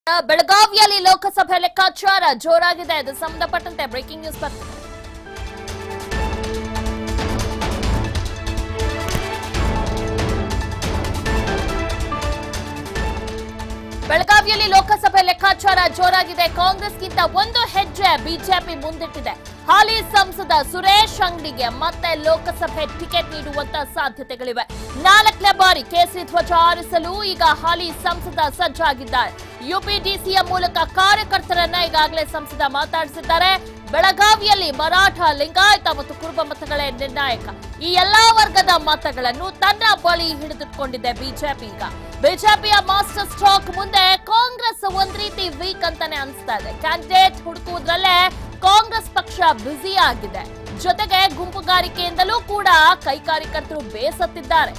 ಬೆಳಗಾವಿಯಲ್ಲಿ ಲೋಕಸಭೆ ಲೆಕ್ಕಾಚಾರ ಜೋರಾಗಿದೆ ಇದು ಸಂಬಂಧಪಟ್ಟಂತೆ ಬ್ರೇಕಿಂಗ್ ನ್ಯೂಸ್ ಬರ್ತಿದೆ ಬೆಳಗಾವಿಯಲ್ಲಿ ಲೋಕಸಭೆ ಲೆಕ್ಕಾಚಾರ ಜೋರಾಗಿದೆ ಕಾಂಗ್ರೆಸ್ಗಿಂತ ಒಂದು ಹೆಜ್ಜೆ ಬಿಜೆಪಿ ಮುಂದಿಟ್ಟಿದೆ ಹಾಲಿ ಸಂಸದ ಸುರೇಶ್ ಅಂಗಡಿಗೆ ಮತ್ತೆ ಲೋಕಸಭೆ ಟಿಕೆಟ್ ನೀಡುವಂತ ಸಾಧ್ಯತೆಗಳಿವೆ ನಾಲ್ಕನೇ ಬಾರಿ ಕೇಸರಿ ಧ್ವಜ ಹಾರಿಸಲು ಈಗ ಹಾಲಿ ಸಂಸದ ಸಜ್ಜಾಗಿದ್ದಾರೆ ಯುಪಿಡಿಸಿಯ ಮೂಲಕ ಕಾರ್ಯಕರ್ತರನ್ನ ಈಗಾಗಲೇ ಸಂಸದ ಮಾತಾಡಿಸಿದ್ದಾರೆ ಬೆಳಗಾವಿಯಲ್ಲಿ ಮರಾಠ ಲಿಂಗಾಯತ ಮತ್ತು ಕುರುಬ ಮತಗಳೇ ನಿರ್ಣಾಯಕ ಈ ಎಲ್ಲಾ ವರ್ಗದ ಮತಗಳನ್ನು ತನ್ನ ಬಳಿ ಹಿಡಿದಿಟ್ಕೊಂಡಿದೆ ಬಿಜೆಪಿ ಈಗ ಬಿಜೆಪಿಯ ಮಾಸ್ಟರ್ ಸ್ಟ್ರೋಕ್ ಮುಂದೆ ಕಾಂಗ್ರೆಸ್ ಒಂದ್ ರೀತಿ ವೀಕ್ ಅಂತಾನೆ ಅನಿಸ್ತಾ ಇದೆ ಕ್ಯಾಂಡಿಡೇಟ್ ಹುಡುಕುವುದ್ರಲ್ಲೇ ಕಾಂಗ್ರೆಸ್ ಪಕ್ಷ ಬ್ಯುಸಿ ಆಗಿದೆ ಜೊತೆಗೆ ಗುಂಪುಗಾರಿಕೆಯಿಂದಲೂ ಕೂಡ ಕೈ ಕಾರ್ಯಕರ್ತರು ಬೇಸತ್ತಿದ್ದಾರೆ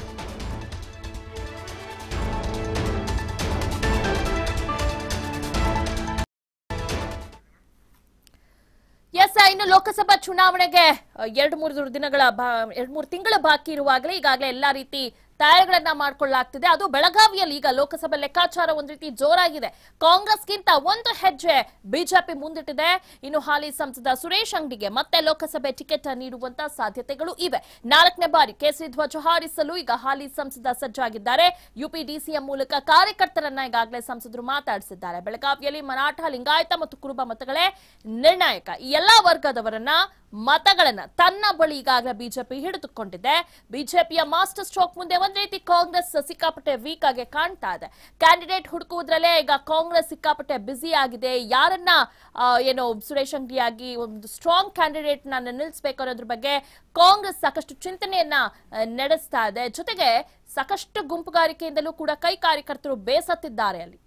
ಎಸ್ ಇನ್ನು ಲೋಕಸಭಾ ಚುನಾವಣೆಗೆ ಎರಡು ಮೂರು ದಿನಗಳ ಎರಡು ಮೂರು ತಿಂಗಳ ಬಾಕಿ ಇರುವಾಗಲೇ ಈಗಾಗಲೇ ಎಲ್ಲಾ ರೀತಿ ತಯಾರಿಗಳನ್ನ ಮಾಡ್ಕೊಳ್ಳಲಾಗ್ತಿದೆ ಅದು ಬೆಳಗಾವಿಯಲ್ಲಿ ಈಗ ಲೋಕಸಭಾ ಲೆಕ್ಕಾಚಾರ ಒಂದ್ ರೀತಿ ಜೋರಾಗಿದೆ ಕಾಂಗ್ರೆಸ್ಗಿಂತ ಒಂದು ಹೆಜ್ಜೆ ಬಿಜೆಪಿ ಮುಂದಿಟ್ಟಿದೆ ಇನ್ನು ಹಾಲಿ ಸಂಸದ ಸುರೇಶ್ ಅಂಗಡಿಗೆ ಮತ್ತೆ ಲೋಕಸಭೆ ಟಿಕೆಟ್ ನೀಡುವಂತ ಸಾಧ್ಯತೆಗಳು ಇವೆ ನಾಲ್ಕನೇ ಬಾರಿ ಕೇಸರಿ ಧ್ವಜ ಹಾರಿಸಲು ಈಗ ಹಾಲಿ ಸಂಸದ ಸಜ್ಜಾಗಿದ್ದಾರೆ ಯುಪಿಡಿಸಿಯ ಮೂಲಕ ಕಾರ್ಯಕರ್ತರನ್ನ ಈಗಾಗಲೇ ಸಂಸದರು ಮಾತಾಡಿಸಿದ್ದಾರೆ ಬೆಳಗಾವಿಯಲ್ಲಿ ಮರಾಠ ಲಿಂಗಾಯತ ಮತ್ತು ಕುರುಬ ಮತಗಳೇ ನಿರ್ಣಾಯಕ ಈ ಎಲ್ಲಾ ವರ್ಗದವರನ್ನ ಮತಗಳನ್ನ ತನ್ನ ಬಳಿ ಈಗಾಗಲೇ ಬಿಜೆಪಿ ಹಿಡಿದುಕೊಂಡಿದೆ ಬಿಜೆಪಿಯ ಮಾಸ್ಟರ್ ಸ್ಟ್ರೋಕ್ ಮುಂದೆ ಒಂದ್ ರೀತಿ ಕಾಂಗ್ರೆಸ್ ಸಿಕ್ಕಾಪಟ್ಟೆ ವೀಕ್ ಆಗಿ ಕಾಣ್ತಾ ಇದೆ ಕ್ಯಾಂಡಿಡೇಟ್ ಹುಡುಕುವುದ್ರಲ್ಲೇ ಈಗ ಕಾಂಗ್ರೆಸ್ ಸಿಕ್ಕಾಪಟ್ಟೆ ಬ್ಯುಸಿ ಆಗಿದೆ ಯಾರನ್ನ ಆ, ಏನು ಸುರೇಶ್ ಅಂಗಡಿಯಾಗಿ ಒಂದು ಸ್ಟ್ರಾಂಗ್ ಕ್ಯಾಂಡಿಡೇಟ್ ನ ನಿಲ್ಲಿಸಬೇಕು ಅನ್ನೋದ್ರ ಬಗ್ಗೆ ಕಾಂಗ್ರೆಸ್ ಸಾಕಷ್ಟು ಚಿಂತನೆಯನ್ನ ಆ, ನಡೆಸ್ತಾ ಇದೆ ಜೊತೆಗೆ ಸಾಕಷ್ಟು ಗುಂಪುಗಾರಿಕೆಯಿಂದಲೂ ಕೂಡ ಕೈ ಕಾರ್ಯಕರ್ತರು ಬೇಸತ್ತಿದ್ದಾರೆ ಅಲ್ಲಿ